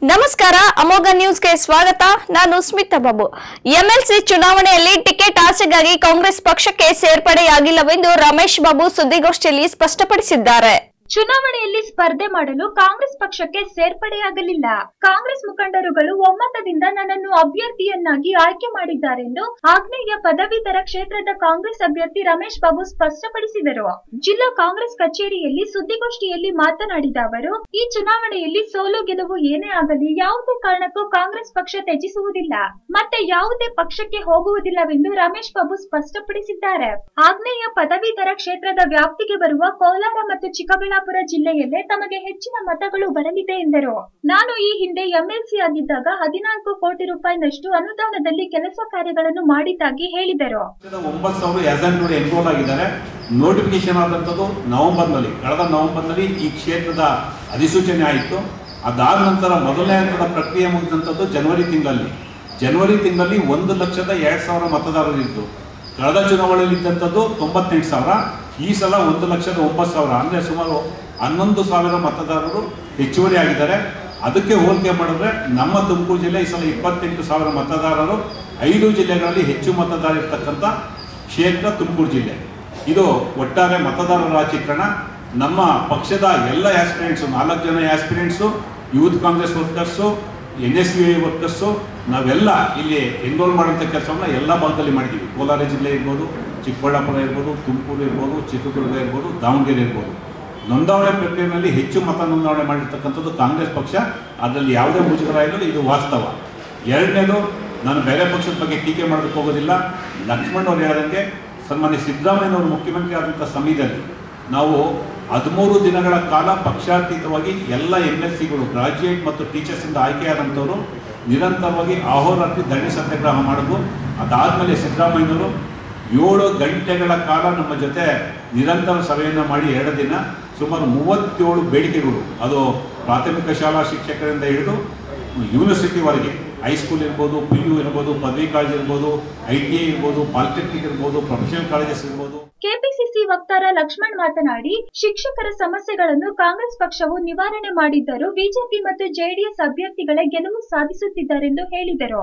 ನಮಸ್ಕಾರ ಅಮೋಘ ನ್ಯೂಸ್ಗೆ ಸ್ವಾಗತ ನಾನು ಸ್ಮಿತಾ ಬಾಬು ಎಂಎಲ್ಸಿ ಚುನಾವಣೆಯಲ್ಲಿ ಟಿಕೆಟ್ ಆಸೆಗಾಗಿ ಕಾಂಗ್ರೆಸ್ ಪಕ್ಷಕ್ಕೆ ಸೇರ್ಪಡೆಯಾಗಿಲ್ಲವೆಂದು ರಮೇಶ್ ಬಾಬು ಸುದ್ದಿಗೋಷ್ಠಿಯಲ್ಲಿ ಸ್ಪಷ್ಟಪಡಿಸಿದ್ದಾರೆ ಚುನಾವಣೆಯಲ್ಲಿ ಸ್ಪರ್ಧೆ ಮಾಡಲು ಕಾಂಗ್ರೆಸ್ ಪಕ್ಷಕ್ಕೆ ಸೇರ್ಪಡೆಯಾಗಲಿಲ್ಲ ಕಾಂಗ್ರೆಸ್ ಮುಖಂಡರುಗಳು ಒಮ್ಮತದಿಂದ ನನ್ನನ್ನು ಅಭ್ಯರ್ಥಿಯನ್ನಾಗಿ ಆಯ್ಕೆ ಮಾಡಿದ್ದಾರೆಂದು ಆಗ್ನೇಯ ಪದವೀಧರ ಕ್ಷೇತ್ರದ ಕಾಂಗ್ರೆಸ್ ಅಭ್ಯರ್ಥಿ ರಮೇಶ್ ಬಾಬು ಸ್ಪಷ್ಟಪಡಿಸಿದರು ಜಿಲ್ಲಾ ಕಾಂಗ್ರೆಸ್ ಕಚೇರಿಯಲ್ಲಿ ಸುದ್ದಿಗೋಷ್ಠಿಯಲ್ಲಿ ಮಾತನಾಡಿದ ಅವರು ಈ ಚುನಾವಣೆಯಲ್ಲಿ ಸೋಲು ಗೆಲುವು ಏನೇ ಆಗಲಿ ಯಾವುದೇ ಕಾರಣಕ್ಕೂ ಕಾಂಗ್ರೆಸ್ ಪಕ್ಷ ತ್ಯಜಿಸುವುದಿಲ್ಲ ಮತ್ತೆ ಯಾವುದೇ ಪಕ್ಷಕ್ಕೆ ಹೋಗುವುದಿಲ್ಲವೆಂದು ರಮೇಶ್ ಬಾಬು ಸ್ಪಷ್ಟಪಡಿಸಿದ್ದಾರೆ ಆಗ್ನೇಯ ಪದವೀಧರ ಕ್ಷೇತ್ರದ ವ್ಯಾಪ್ತಿಗೆ ಬರುವ ಕೋಲಾರ ಮತ್ತು ಚಿಕ್ಕಬಳ್ಳಾಪುರ ಜಿಲ್ಲೆಯಲ್ಲೇ ತಮಗೆ ಹೆಚ್ಚಿನ ಮತಗಳು ಬರಲಿದೆ ಎಂದರು ನಾನು ಈ ಹಿಂದೆ ಎಂಎಲ್ಸಿ ಆಗಿದ್ದಾಗ ಹದಿನಾಲ್ಕು ಕೋಟಿ ರೂಪಾಯಿನಷ್ಟು ಅನುದಾನದಲ್ಲಿ ಕೆಲಸ ಕಾರ್ಯಗಳನ್ನು ಮಾಡಿದ್ದಾಗಿ ಹೇಳಿದರು ಪಕ್ಷದ ಒಂಬತ್ತು ಸಾವಿರ ಏಜೆಂಟ್ಗಳು ಎನ್ರೋಲ್ ಆಗಿದ್ದಾರೆ ನೋಟಿಫಿಕೇಶನ್ ಆದಂಥದ್ದು ನವೆಂಬರ್ನಲ್ಲಿ ಕಳೆದ ನವೆಂಬರ್ನಲ್ಲಿ ಈ ಕ್ಷೇತ್ರದ ಅಧಿಸೂಚನೆ ಆಯಿತು ಅದಾದ ನಂತರ ಮೊದಲನೇ ಹಂತದ ಪ್ರಕ್ರಿಯೆ ಮುಗಿದಂಥದ್ದು ಜನವರಿ ತಿಂಗಳಲ್ಲಿ ಜನವರಿ ತಿಂಗಳಲ್ಲಿ ಒಂದು ಲಕ್ಷದ ಎರಡು ಸಾವಿರ ಮತದಾರರಿದ್ದು ಕಳೆದ ಚುನಾವಣೆಯಲ್ಲಿ ಇದ್ದಂಥದ್ದು ತೊಂಬತ್ತೆಂಟು ಸಾವಿರ ಈ ಸಲ ಒಂದು ಲಕ್ಷದ ಒಂಬತ್ತು ಸಾವಿರ ಅಂದರೆ ಸುಮಾರು ಹನ್ನೊಂದು ಸಾವಿರ ಮತದಾರರು ಹೆಚ್ಚುವರಿ ಆಗಿದ್ದಾರೆ ಅದಕ್ಕೆ ಹೋಲಿಕೆ ಮಾಡಿದ್ರೆ ನಮ್ಮ ತುಮಕೂರು ಜಿಲ್ಲೆ ಈ ಸಲ ಇಪ್ಪತ್ತೆಂಟು ಸಾವಿರ ಮತದಾರರು ಐದು ಜಿಲ್ಲೆಗಳಲ್ಲಿ ಹೆಚ್ಚು ಮತದಾರ ಇರ್ತಕ್ಕಂಥ ಕ್ಷೇತ್ರ ತುಮಕೂರು ಜಿಲ್ಲೆ ಇದು ಒಟ್ಟಾರೆ ಮತದಾರರ ಚಿತ್ರಣ ನಮ್ಮ ಪಕ್ಷದ ಎಲ್ಲ ಆಸ್ಪಿರೆಂಟ್ಸು ನಾಲ್ಕು ಜನ aspirants youth Congress workers N S U I workers ನಾವೆಲ್ಲ ಇಲ್ಲಿ ಎನ್ರೋಲ್ ಮಾಡುವಂಥ ಕೆಲಸವನ್ನ ಎಲ್ಲ ಭಾಗದಲ್ಲಿ ಮಾಡಿದ್ದೀವಿ ಕೋಲಾರ ಜಿಲ್ಲೆ ಇರ್ಬೋದು ಚಿಕ್ಕಬಳ್ಳಾಪುರ ಇರ್ಬೋದು ತುಮಕೂರು ಇರ್ಬೋದು ಚಿತ್ರದುರ್ಗ ಇರ್ಬೋದು ದಾವಣಗೆರೆ ಇರ್ಬೋದು ನೋಂದಾವಣೆ ಪ್ರಕ್ರಿಯೆಯಲ್ಲಿ ಹೆಚ್ಚು ಮತ ನೋಂದಾವಣೆ ಮಾಡಿರ್ತಕ್ಕಂಥದ್ದು ಕಾಂಗ್ರೆಸ್ ಪಕ್ಷ ಅದರಲ್ಲಿ ಯಾವುದೇ ಮುಜುಗರ ಇಲ್ಲ ಇದು ವಾಸ್ತವ ಎರಡನೇದು ನಾನು ಬೇರೆ ಪಕ್ಷದ ಬಗ್ಗೆ ಟೀಕೆ ಮಾಡೋದಕ್ಕೆ ಹೋಗೋದಿಲ್ಲ ಲಕ್ಷ್ಮಣ್ ಅವ್ರು ಹೇಳ್ದಂಗೆ ಸನ್ಮಾನ್ಯ ಸಿದ್ದರಾಮಯ್ಯನವರು ಮುಖ್ಯಮಂತ್ರಿ ಆದಂಥ ಸಮಯದಲ್ಲಿ ನಾವು ಹದಿಮೂರು ದಿನಗಳ ಕಾಲ ಪಕ್ಷಾತೀತವಾಗಿ ಎಲ್ಲ ಎಮ್ ಎಲ್ ಸಿಗಳು ಗ್ರಾಜ್ಯುಯೇಟ್ ಮತ್ತು ಟೀಚರ್ಸಿಂದ ಆಯ್ಕೆಯಾದಂಥವರು ನಿರಂತರವಾಗಿ ಅಹೋರಾತ್ರಿ ಧರಣಿ ಸತ್ಯಾಗ್ರಹ ಮಾಡಿದ್ರು ಅದಾದಮೇಲೆ ಸಿದ್ದರಾಮಯ್ಯನವರು ಏಳು ಗಂಟೆಗಳ ಕಾಲ ನಮ್ಮ ಜೊತೆ ನಿರಂತರ ಸಭೆಯನ್ನು ಮಾಡಿ ಎರಡು ದಿನ ಸುಮಾರು ಮೂವತ್ತೇಳು ಬೇಡಿಕೆಗಳು ಅದು ಪ್ರಾಥಮಿಕ ಶಾಲಾ ಶಿಕ್ಷಕರಿಂದ ಹಿಡಿದು ಯೂನಿವರ್ಸಿಟಿವರೆಗೆ ಹೈಸ್ಕೂಲ್ ಇರ್ಬೋದು ಪಿ ಯು ಇರ್ಬೋದು ಪದವಿ ಕಾಲೇಜ್ ಇರ್ಬೋದು ಐ ಟಿ ಐ ಇರ್ಬೋದು ಪಾಲಿಟೆಕ್ನಿಕ್ ಇರ್ಬೋದು ಪ್ರೊಫೆಷನಲ್ ಕಾಲೇಜಸ್ ಇರ್ಬೋದು ಕೆಪಿಸಿಸಿ ವಕ್ತಾರ ಲಕ್ಷ್ಮಣ್ ಮಾತನಾಡಿ ಶಿಕ್ಷಕರ ಸಮಸ್ಯೆಗಳನ್ನು ಕಾಂಗ್ರೆಸ್ ಪಕ್ಷವು ನಿವಾರಣೆ ಮಾಡಿದ್ದರೂ ಬಿಜೆಪಿ ಮತ್ತು ಜೆಡಿಎಸ್ ಅಭ್ಯರ್ಥಿಗಳೇ ಗೆಲುವು ಸಾಧಿಸುತ್ತಿದ್ದಾರೆಂದು ಹೇಳಿದರು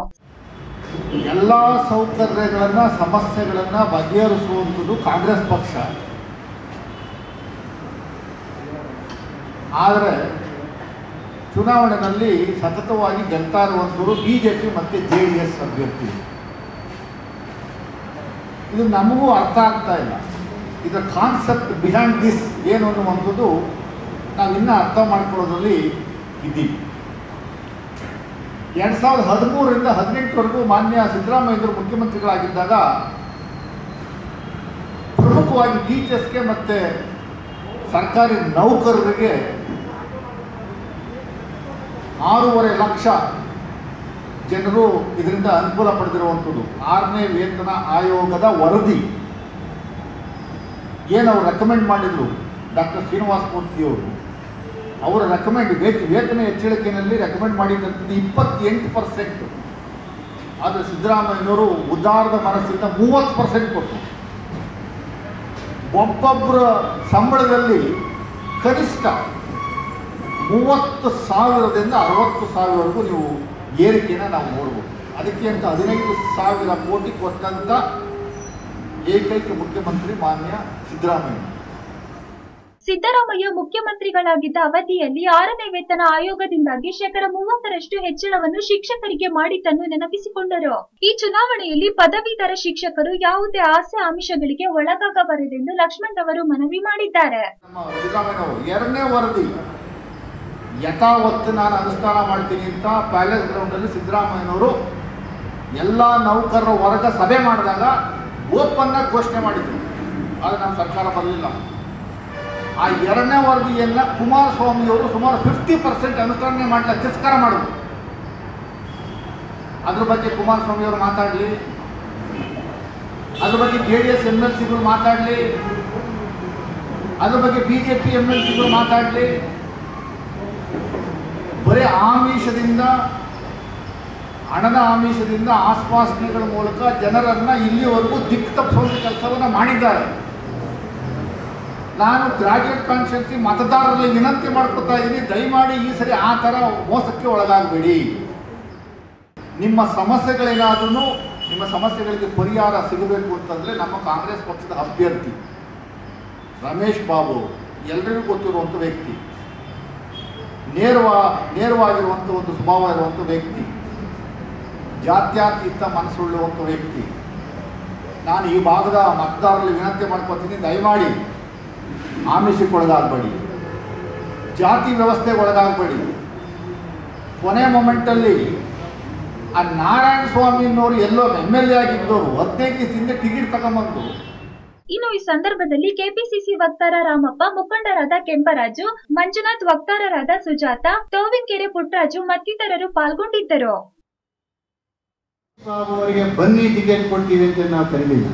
ಎಲ್ಲ ಸೌಕರ್ಯಗಳನ್ನು ಸಮಸ್ಯೆಗಳನ್ನು ಬಗೆಹರಿಸುವಂಥದ್ದು ಕಾಂಗ್ರೆಸ್ ಪಕ್ಷ ಆದರೆ ಚುನಾವಣೆಯಲ್ಲಿ ಸತತವಾಗಿ ಗೆಲ್ತಾ ಇರುವಂಥವರು ಬಿ ಜೆ ಪಿ ಮತ್ತು ಜೆ ಡಿ ಎಸ್ ಅಭ್ಯರ್ಥಿ ಇದು ನಮಗೂ ಅರ್ಥ ಆಗ್ತಾ ಇಲ್ಲ ಇದರ ಕಾನ್ಸೆಪ್ಟ್ ಬಿಹೈಂಡ್ ದಿಸ್ ಏನು ಅನ್ನುವಂಥದ್ದು ನಾವು ಇನ್ನೂ ಅರ್ಥ ಮಾಡ್ಕೊಳ್ಳೋದ್ರಲ್ಲಿ ಇದ್ದೀವಿ ಎರಡು ಸಾವಿರದ ಹದಿಮೂರರಿಂದ ಹದಿನೆಂಟರವರೆಗೂ ಮಾನ್ಯ ಸಿದ್ದರಾಮಯ್ಯರು ಮುಖ್ಯಮಂತ್ರಿಗಳಾಗಿದ್ದಾಗ ಪ್ರಮುಖವಾಗಿ ಟೀಚರ್ಸ್ಗೆ ಮತ್ತು ಸರ್ಕಾರಿ ನೌಕರರಿಗೆ ಆರೂವರೆ ಲಕ್ಷ ಜನರು ಇದರಿಂದ ಅನುಕೂಲ ಪಡೆದಿರುವಂಥದ್ದು ಆರನೇ ವೇತನ ಆಯೋಗದ ವರದಿ ಏನು ಅವರು ರೆಕಮೆಂಡ್ ಮಾಡಿದರು ಡಾಕ್ಟರ್ ಶ್ರೀನಿವಾಸ ಮೂರ್ತಿಯವರು ಅವರ ರೆಕಮೆಂಡ್ ವೇತ ವೇತನ ಹೆಚ್ಚಳಿಕೆಯಲ್ಲಿ ರೆಕಮೆಂಡ್ ಮಾಡಿದಂಥದ್ದು ಇಪ್ಪತ್ತೆಂಟು ಪರ್ಸೆಂಟ್ ಆದರೆ ಸಿದ್ದರಾಮಯ್ಯನವರು ಉದಾರದ ಮನಸ್ಸಿಂದ ಮೂವತ್ತು ಪರ್ಸೆಂಟ್ ಕೊಟ್ಟರು ಒಬ್ಬೊಬ್ಬರ ಸಂಬಳದಲ್ಲಿ ಕನಿಷ್ಠ ಮೂವತ್ತು ಸಾವಿರದಿಂದ ಅರವತ್ತು ಸಾವಿರವರೆಗೂ ನೀವು ಏರಿಕೆಯನ್ನು ನಾವು ನೋಡ್ಬೋದು ಅದಕ್ಕೆ ಅಂತ ಹದಿನೈದು ಸಾವಿರ ಕೋಟಿ ಕೊಟ್ಟಂಥ ಏಕೈಕ ಮುಖ್ಯಮಂತ್ರಿ ಮಾನ್ಯ ಸಿದ್ದರಾಮಯ್ಯ ಸಿದ್ದರಾಮಯ್ಯ ಮುಖ್ಯಮಂತ್ರಿಗಳಾಗಿದ್ದ ಅವಧಿಯಲ್ಲಿ ಆರನೇ ವೇತನ ಆಯೋಗದಿಂದಾಗಿ ಶೇಕಡ ಮೂವತ್ತರಷ್ಟು ಹೆಚ್ಚಳವನ್ನು ಶಿಕ್ಷಕರಿಗೆ ಮಾಡಿದ್ದನ್ನು ನೆನಪಿಸಿಕೊಂಡರು ಈ ಚುನಾವಣೆಯಲ್ಲಿ ಪದವೀಧರ ಶಿಕ್ಷಕರು ಯಾವುದೇ ಆಸೆ ಆಮಿಷಗಳಿಗೆ ಒಳಗಾಗಬಾರದೆಂದು ಲಕ್ಷ್ಮಣ್ ರವರು ಮನವಿ ಮಾಡಿದ್ದಾರೆ ನಮ್ಮ ಸಿದ್ದರಾಮಯ್ಯನವರು ಎರಡನೇ ವರದಿ ಯಥಾವತ್ತು ನಾನು ಅನುಷ್ಠಾನ ಮಾಡ್ತೀನಿ ಅಂತ ಪ್ಯಾಲೇಸ್ ಗ್ರೌಂಡಲ್ಲಿ ಸಿದ್ದರಾಮಯ್ಯನವರು ಎಲ್ಲ ನೌಕರರ ವರ್ಗ ಸಭೆ ಮಾಡಿದಾಗ ಓಪನ್ನ ಘೋಷಣೆ ಮಾಡಿದ್ರು ಆದರೆ ನಮ್ಮ ಸರ್ಕಾರ ಬರಲಿಲ್ಲ ಆ ಎರಡನೇ ವರದಿಯನ್ನು ಕುಮಾರಸ್ವಾಮಿಯವರು ಸುಮಾರು ಫಿಫ್ಟಿ ಪರ್ಸೆಂಟ್ ಅನುಷ್ಠಾನ ಮಾಡಲಿಲ್ಲ ತಿರಸ್ಕಾರ ಮಾಡಿದ್ರು ಅದ್ರ ಬಗ್ಗೆ ಕುಮಾರಸ್ವಾಮಿಯವರು ಮಾತಾಡಲಿ ಅದ್ರ ಬಗ್ಗೆ J D S M L ಸಿಗಳು ಮಾತಾಡಲಿ ಅದ್ರ ಬಗ್ಗೆ B J P M L ಸಿಗಳು ಮಾತಾಡಲಿ ಬರೀ ಆಮಿಷದಿಂದ ಹಣದ ಆಮಿಷದಿಂದ ಆಶ್ವಾಸನೆಗಳ ಮೂಲಕ ಜನರನ್ನು ಇಲ್ಲಿವರೆಗೂ ದಿಕ್ಕು ತಪ್ಪಿಸುವಂಥ ಕೆಲಸವನ್ನು ಮಾಡಿದ್ದಾರೆ ನಾನು ಗ್ರಾಜ್ಯುಯೇಟ್ ಕಾನ್ಸ್ಟಿಟ್ಯೂನ್ಸಿ ಮತದಾರರಲ್ಲಿ ವಿನಂತಿ ಮಾಡ್ಕೊತಾ ಇದ್ದೀನಿ ದಯಮಾಡಿ ಈ ಸರಿ ಆ ಥರ ಮೋಸಕ್ಕೆ ಒಳಗಾಗಬೇಡಿ ನಿಮ್ಮ ಸಮಸ್ಯೆಗಳೇನಾದ್ರೂ ನಿಮ್ಮ ಸಮಸ್ಯೆಗಳಿಗೆ ಪರಿಹಾರ ಸಿಗಬೇಕು ಅಂತಂದರೆ ನಮ್ಮ ಕಾಂಗ್ರೆಸ್ ಪಕ್ಷದ ಅಭ್ಯರ್ಥಿ ರಮೇಶ್ ಬಾಬು ಎಲ್ರಿಗೂ ಗೊತ್ತಿರುವಂಥ ವ್ಯಕ್ತಿ ನೇರವ ನೇರವಾಗಿರುವಂಥ ಒಂದು ಸ್ವಭಾವ ಇರುವಂಥ ವ್ಯಕ್ತಿ ಜಾತ್ಯತೀತ ಮನಸ್ಸುಳ್ಳುವಂಥ ವ್ಯಕ್ತಿ ನಾನು ಈ ಭಾಗದ ಮತದಾರರಲ್ಲಿ ವಿನಂತಿ ಮಾಡ್ಕೊತೀನಿ ದಯಮಾಡಿ ಆಮಿಷಕ್ಕೊಳಗಾಗಬೇಡಿ ಜಾತಿ ವ್ಯವಸ್ಥೆಗೆ ಒಳಗಾಗಬೇಡಿ ಕೊನೆ ಮೊಮೆಂಟಲ್ಲಿ ಆ ನಾರಾಯಣ ಸ್ವಾಮಿನವರು ಎಲ್ಲೋ ಎಮ್ ಎಲ್ ಎ ಆಗಿದ್ದವರು ಹದಿನೈದು ದಿವಸದಿಂದ ಟಿಕೆಟ್ ತಗೊಂಬಂದು ಇನ್ನು ಈ ಸಂದರ್ಭದಲ್ಲಿ ಕೆಪಿಸಿಸಿ ವಕ್ತಾರ ರಾಮಪ್ಪ ಮುಖಂಡರಾದ ಕೆಂಪರಾಜು ಮಂಜುನಾಥ್ ವಕ್ತಾರರಾದ ಸುಜಾತ ತೋವಿನಕೆರೆ ಪುಟ್ಟರಾಜು ಮತ್ತಿತರರು ಪಾಲ್ಗೊಂಡಿದ್ದರು ಬಾಬು ಅವರಿಗೆ ಬನ್ನಿ ಟಿಕೆಟ್ ಕೊಡ್ತೀವಿ ಅಂತ ನಾವು ಕರೀಲಿಲ್ಲ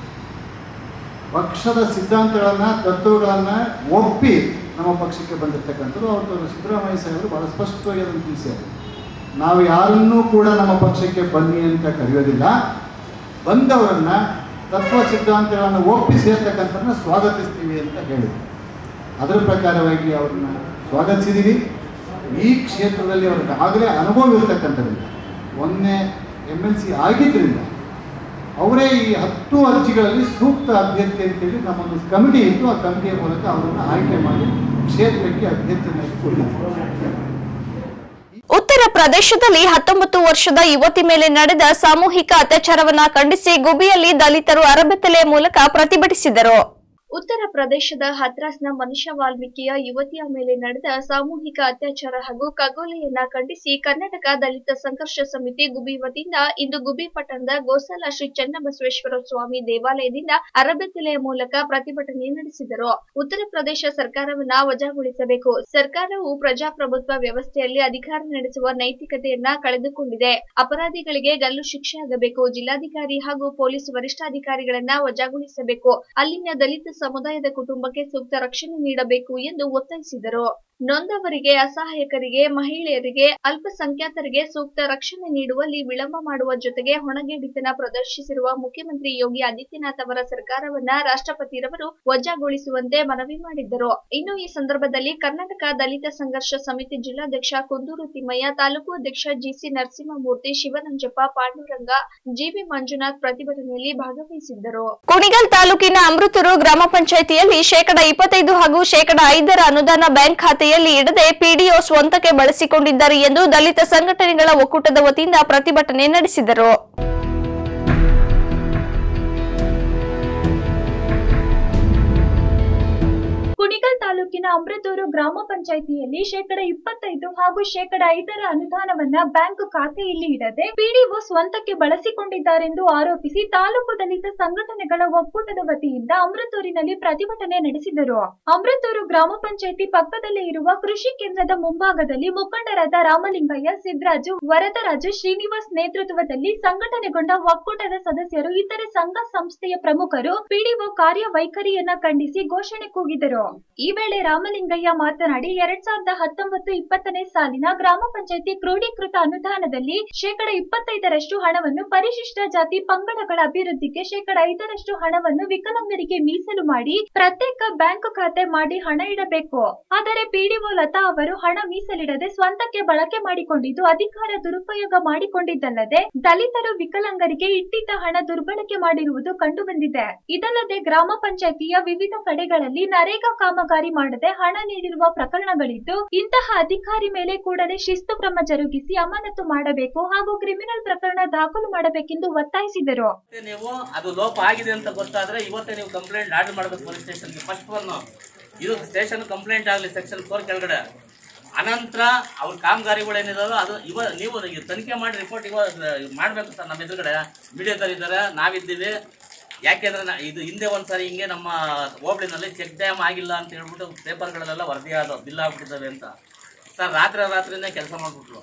ಪಕ್ಷದ ಸಿದ್ಧಾಂತಗಳನ್ನ ತತ್ವಗಳನ್ನ ಒಪ್ಪಿ ನಮ್ಮ ಪಕ್ಷಕ್ಕೆ ಬಂದಿರ್ತಕ್ಕಂಥದ್ದು ಅವತ್ತು ಸಿದ್ದರಾಮಯ್ಯ ಸಾಹೇಬರು ಬಹಳ ಸ್ಪಷ್ಟವಾಗಿ ಅದನ್ನು ತಿಳಿಸಿದ್ದಾರೆ ನಾವು ಯಾರನ್ನೂ ಕೂಡ ನಮ್ಮ ಪಕ್ಷಕ್ಕೆ ಬನ್ನಿ ಅಂತ ಕರೆಯೋದಿಲ್ಲ ಬಂದವರನ್ನ ತತ್ವ ಸಿದ್ಧಾಂತಗಳನ್ನು ಒಪ್ಪಿ ಸೇರ್ತಕ್ಕಂಥದ್ದನ್ನ ಸ್ವಾಗತಿಸ್ತೀವಿ ಅಂತ ಹೇಳಿದ್ರು ಅದರ ಪ್ರಕಾರವಾಗಿ ಅವ್ರನ್ನ ಸ್ವಾಗತಿಸಿದ್ದೀವಿ ಈ ಕ್ಷೇತ್ರದಲ್ಲಿ ಅವ್ರಿಗೆ ಆಗಲೇ ಅನುಭವ ಇರತಕ್ಕಂಥದ್ರಿಂದ ಒಂದನೇ ಎಮ್ ಎಲ್ ಸಿ ಆಗಿದ್ದರಿಂದ ಅವರೇ ಈ ಹತ್ತು ಅರ್ಜಿಗಳಲ್ಲಿ ಸೂಕ್ತ ಅಭ್ಯರ್ಥಿ ಅಂತೇಳಿ ನಮ್ಮೊಂದು ಕಮಿಟಿ ಇತ್ತು ಆ ಕಮಿಟಿಯ ಮೂಲಕ ಅವರನ್ನು ಆಯ್ಕೆ ಮಾಡಿ ಕ್ಷೇತ್ರಕ್ಕೆ ಅಭ್ಯರ್ಥಿಯಾಗಿ ಕೊಟ್ಟಿದ್ದಾರೆ ಉತ್ತರ ಪ್ರದೇಶದಲ್ಲಿ ಹತ್ತೊಂಬತ್ತು ವರ್ಷದ ಯುವತಿ ಮೇಲೆ ನಡೆದ ಸಾಮೂಹಿಕ ಅತ್ಯಾಚಾರವನ್ನ ಖಂಡಿಸಿ ಗುಬಿಯಲ್ಲಿ ದಲಿತರು ಅರಬೆತ್ತಲೆಯ ಮೂಲಕ ಪ್ರತಿಭಟಿಸಿದರು ಉತ್ತರ ಪ್ರದೇಶದ ಹತ್ರಾಸ್ನ ಮನುಷ್ಯ ವಾಲ್ಮೀಕಿಯ ಯುವತಿಯ ಮೇಲೆ ನಡೆದ ಸಾಮೂಹಿಕ ಅತ್ಯಾಚಾರ ಹಾಗೂ ಖಗೋಲೆಯನ್ನ ಖಂಡಿಸಿ ಕರ್ನಾಟಕ ದಲಿತ ಸಂಘರ್ಷ ಸಮಿತಿ ಗುಬಿ ವತಿಯಿಂದ ಇಂದು ಗುಬಿ ಪಟ್ಟಣದ ಗೋಸಾಲ ಶ್ರೀ ಚನ್ನಬಸವೇಶ್ವರ ಸ್ವಾಮಿ ದೇವಾಲಯದಿಂದ ಅರಬೆತ್ತಲೆಯ ಮೂಲಕ ಪ್ರತಿಭಟನೆ ನಡೆಸಿದರು ಉತ್ತರ ಪ್ರದೇಶ ಸರ್ಕಾರವನ್ನ ವಜಾಗೊಳಿಸಬೇಕು ಸರ್ಕಾರವು ಪ್ರಜಾಪ್ರಭುತ್ವ ವ್ಯವಸ್ಥೆಯಲ್ಲಿ ಅಧಿಕಾರ ನಡೆಸುವ ನೈತಿಕತೆಯನ್ನ ಕಳೆದುಕೊಂಡಿದೆ ಅಪರಾಧಿಗಳಿಗೆ ಗಲ್ಲು ಶಿಕ್ಷೆ ಆಗಬೇಕು ಜಿಲ್ಲಾಧಿಕಾರಿ ಹಾಗೂ ಪೊಲೀಸ್ ವರಿಷ್ಠಾಧಿಕಾರಿಗಳನ್ನ ವಜಾಗೊಳಿಸಬೇಕು ಅಲ್ಲಿನ ದಲಿತ ಸಮುದಾಯದ ಕುಟುಂಬಕ್ಕೆ ಸೂಕ್ತ ರಕ್ಷಣೆ ನೀಡಬೇಕು ಎಂದು ಒತ್ತಾಯಿಸಿದರು ನೊಂದವರಿಗೆ ಅಸಹಾಯಕರಿಗೆ ಮಹಿಳೆಯರಿಗೆ ಅಲ್ಪಸಂಖ್ಯಾತರಿಗೆ ಸೂಕ್ತ ರಕ್ಷಣೆ ನೀಡುವಲ್ಲಿ ವಿಳಂಬ ಮಾಡುವ ಜೊತೆಗೆ ಹೊಣೆಗೇಡಿತನ ಪ್ರದರ್ಶಿಸಿರುವ ಮುಖ್ಯಮಂತ್ರಿ ಯೋಗಿ ಆದಿತ್ಯನಾಥ್ ಅವರ ಸರ್ಕಾರವನ್ನ ರಾಷ್ಟ್ರಪತಿರವರು ವಜಾಗೊಳಿಸುವಂತೆ ಮನವಿ ಮಾಡಿದ್ದರು ಇನ್ನು ಈ ಸಂದರ್ಭದಲ್ಲಿ ಕರ್ನಾಟಕ ದಲಿತ ಸಂಘರ್ಷ ಸಮಿತಿ ಜಿಲ್ಲಾಧ್ಯಕ್ಷ ಕುಂದೂರು ತಿಮ್ಮಯ್ಯ ತಾಲೂಕು ಅಧ್ಯಕ್ಷ ಜಿಸಿ ನರಸಿಂಹಮೂರ್ತಿ ಶಿವನಂಜಪ್ಪ ಪಾಂಡುರಂಗ ಜಿವಿ ಮಂಜುನಾಥ್ ಪ್ರತಿಭಟನೆಯಲ್ಲಿ ಭಾಗವಹಿಸಿದ್ದರು ಕುಣಿಗಲ್ ತಾಲೂಕಿನ ಅಮೃತೂರು ಗ್ರಾಮ ಪಂಚಾಯಿತಿಯಲ್ಲಿ ಶೇಕಡ ಇಪ್ಪತ್ತೈದು ಹಾಗೂ ಶೇಕಡ ಐದರ ಅನುದಾನ ಬ್ಯಾಂಕ್ ಖಾತೆಯಲ್ಲಿ ಇಡದೆ ಪಿಡಿಒ ಸ್ವಂತಕ್ಕೆ ಬಳಸಿಕೊಂಡಿದ್ದಾರೆ ಎಂದು ದಲಿತ ಸಂಘಟನೆಗಳ ಒಕ್ಕೂಟದ ವತಿಯಿಂದ ಪ್ರತಿಭಟನೆ ನಡೆಸಿದರು ಕುಣಿಗಲ್ ತಾಲೂಕಿನ ಅಮೃತೂರು ಗ್ರಾಮ ಪಂಚಾಯಿತಿಯಲ್ಲಿ ಶೇಕಡ ಇಪ್ಪತ್ತೈದು ಹಾಗೂ ಶೇಕಡ ಐದರ ಅನುದಾನವನ್ನ ಬ್ಯಾಂಕ್ ಖಾತೆಯಲ್ಲಿ ಇಡದೆ ಪಿಡಿಒ ಸ್ವಂತಕ್ಕೆ ಬಳಸಿಕೊಂಡಿದ್ದಾರೆಂದು ಆರೋಪಿಸಿ ತಾಲೂಕು ದಲಿತ ಸಂಘಟನೆಗಳ ಒಕ್ಕೂಟದ ವತಿಯಿಂದ ಅಮೃತೂರಿನಲ್ಲಿ ಪ್ರತಿಭಟನೆ ನಡೆಸಿದರು ಅಮೃತೂರು ಗ್ರಾಮ ಪಂಚಾಯಿತಿ ಪಕ್ಕದಲ್ಲೇ ಇರುವ ಕೃಷಿ ಕೇಂದ್ರದ ಮುಂಭಾಗದಲ್ಲಿ ಮುಖಂಡರಾದ ರಾಮಲಿಂಗಯ್ಯ ಸಿದ್ದರಾಜು ವರದರಾಜು ಶ್ರೀನಿವಾಸ್ ನೇತೃತ್ವದಲ್ಲಿ ಸಂಘಟನೆಗೊಂಡ ಒಕ್ಕೂಟದ ಸದಸ್ಯರು ಇತರೆ ಸಂಘ ಸಂಸ್ಥೆಯ ಪ್ರಮುಖರು ಪಿಡಿಒ ಕಾರ್ಯವೈಖರಿಯನ್ನ ಖಂಡಿಸಿ ಘೋಷಣೆ ಕೂಗಿದರು ಈ ವೇಳೆ ರಾಮಲಿಂಗಯ್ಯ ಮಾತನಾಡಿ ಎರಡ್ ಸಾವಿರದ ಹತ್ತೊಂಬತ್ತು ಇಪ್ಪತ್ತನೇ ಸಾಲಿನ ಗ್ರಾಮ ಪಂಚಾಯಿತಿ ಕ್ರೋಢೀಕೃತ ಅನುದಾನದಲ್ಲಿ ಶೇಕಡ ಇಪ್ಪತ್ತೈದರಷ್ಟು ಹಣವನ್ನು ಪರಿಶಿಷ್ಟ ಜಾತಿ ಪಂಗಡಗಳ ಅಭಿವೃದ್ಧಿಗೆ ಶೇಕಡ ಐದರಷ್ಟು ಹಣವನ್ನು ವಿಕಲಾಂಗರಿಗೆ ಮೀಸಲು ಮಾಡಿ ಪ್ರತ್ಯೇಕ ಬ್ಯಾಂಕ್ ಖಾತೆ ಮಾಡಿ ಹಣ ಇಡಬೇಕು ಆದರೆ ಪಿಡಿಒ ಲತಾ ಅವರು ಹಣ ಮೀಸಲಿಡದೆ ಸ್ವಂತಕ್ಕೆ ಬಳಕೆ ಮಾಡಿಕೊಂಡಿದ್ದು ಅಧಿಕಾರ ದುರುಪಯೋಗ ಮಾಡಿಕೊಂಡಿದ್ದಲ್ಲದೆ ದಲಿತರು ವಿಕಲಾಂಗರಿಗೆ ಇಟ್ಟಿದ್ದ ಹಣ ದುರ್ಬಳಕೆ ಮಾಡಿರುವುದು ಕಂಡುಬಂದಿದೆ ಇದಲ್ಲದೆ ಗ್ರಾಮ ಪಂಚಾಯಿತಿಯ ವಿವಿಧ ಕಡೆಗಳಲ್ಲಿ ನರೇಗಾ ಕಾಮಗಾರಿ ಮಾಡದೆ ಹಣ ನೀಡಿರುವ ಪ್ರಕರಣಗಳಿದ್ದು ಇಂತಹ ಅಧಿಕಾರಿ ಮೇಲೆ ಕೂಡಲೇ ಶಿಸ್ತು ಕ್ರಮ ಜರುಗಿಸಿ ಅಮಾನತು ಮಾಡಬೇಕು ಹಾಗೂ ಕ್ರಿಮಿನಲ್ ಪ್ರಕರಣ ದಾಖಲು ಮಾಡಬೇಕೆಂದು ಒತ್ತಾಯಿಸಿದರು ಮತ್ತೆ ನೀವು ಅದು ಲೋಪ ಆಗಿದೆ ಅಂತ ಗೊತ್ತಾದ್ರೆ ಇವತ್ತೇ ನೀವು ಕಂಪ್ಲೇಂಟ್ ಆರ್ಡರ್ ಮಾಡಬೇಕು ಪೊಲೀಸ್ ಸ್ಟೇಷನ್ಗೆ ಫಸ್ಟ್ ಒನ್ ಇದು ಸ್ಟೇಷನ್ ಕಂಪ್ಲೇಂಟ್ ಆಗಲಿ ಸೆಕ್ಷನ್ ಫೋರ್ ಕೆಳಗಡೆ ಅನಂತರ ಅವ್ರ ಕಾಮಗಾರಿಗಳು ಏನಿದಾವೋ ಅದು ಇವ ನೀವು ಈಗ ತನಿಖೆ ಮಾಡಿ ರಿಪೋರ್ಟ್ ಇವಾಗ ಮಾಡಬೇಕು ಸರ್ ನಮ್ಮ ಎದುರುಗಡೆ ಮೀಡಿಯಾದಲ್ಲಿ ಇದ್ದಾರೆ ನಾವಿದ್ದೀವಿ ಯಾಕೆಂದ್ರೆ ನಾ- ಇದು ಹಿಂದೆ ಒಂದ್ಸರಿ ಹಿಂಗೆ ನಮ್ಮ ಹೋಬಳಿನಲ್ಲಿ ಚೆಕ್ ಡ್ಯಾಮ್ ಆಗಿಲ್ಲ ಅಂತ ಹೇಳ್ಬಿಟ್ಟು ಪೇಪರ್ಗಳಲ್ಲೆಲ್ಲ ವರದಿ ಆದವು ಬಿಲ್ ಆಗ್ಬಿಟ್ಟಿದ್ದಾವೆ ಅಂತ ಸರ್ ರಾತ್ರಿ ರಾತ್ರಿನೇ ಕೆಲಸ ಮಾಡ್ಬಿಟ್ರು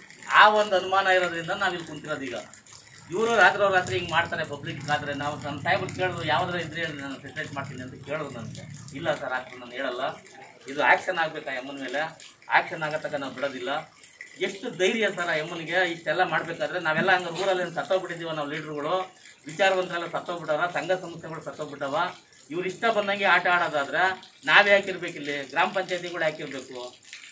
ಆ ಒಂದು ಅನುಮಾನ ಇರೋದ್ರಿಂದ ನಾವು ಇಲ್ಲಿ ಕುಂತಿರೋದು ಈಗ ಇವರು ರಾತ್ರಿ ರಾತ್ರಿ ಹಿಂಗೆ ಮಾಡ್ತಾರೆ ಪಬ್ಲಿಕ್ ಆದ್ರೆ ನಾವು ನಮ್ಮ ಸಾಹೇಬ್ರು ಕೇಳಿದ್ರು ಯಾವ್ದಾರ ಇದ್ರೆ ಹೇಳಿ ನಾನು ಫೆಸಿಲೇಟ್ ಮಾಡ್ತೀನಿ ಅಂತ ಕೇಳಿದ್ರು ನನಗೆ ಇಲ್ಲ ಸರ್ ಆಗ್ತದೆ ನಾನು ಹೇಳಲ್ಲ ಇದು ಆ್ಯಕ್ಷನ್ ಆಗಬೇಕಾ ಎಮ್ಮನ ಮೇಲೆ ಆ್ಯಕ್ಷನ್ ಆಗತ್ತಕ ನಾವು ಬಿಡೋದಿಲ್ಲ ಎಷ್ಟು ಧೈರ್ಯ ಸರ್ ಆ ಎಮ್ಮನಿಗೆ ಇಷ್ಟೆಲ್ಲ ಮಾಡಬೇಕಾದ್ರೆ ನಾವೆಲ್ಲ ಹಂಗೆ ಊರಲ್ಲಿ ಸತ್ತೋಗ್ಬಿಟ್ಟಿದ್ದೀವ ನಾವು ಲೀಡ್ರುಗಳು ವಿಚಾರವಂತರೆಲ್ಲ ಸತ್ತೋಗ್ಬಿಟ್ಟವ ಸಂಘ ಸಂಸ್ಥೆಗಳು ಸತ್ತೋಗ್ಬಿಟ್ಟವ ಇವ್ರು ಇಷ್ಟ ಬಂದಂಗೆ ಆಟ ಆಡೋದಾದ್ರೆ ನಾವೇ ಹಾಕಿರ್ಬೇಕಿಲ್ಲಿ ಗ್ರಾಮ ಪಂಚಾಯತಿಗಳು ಹಾಕಿರ್ಬೇಕು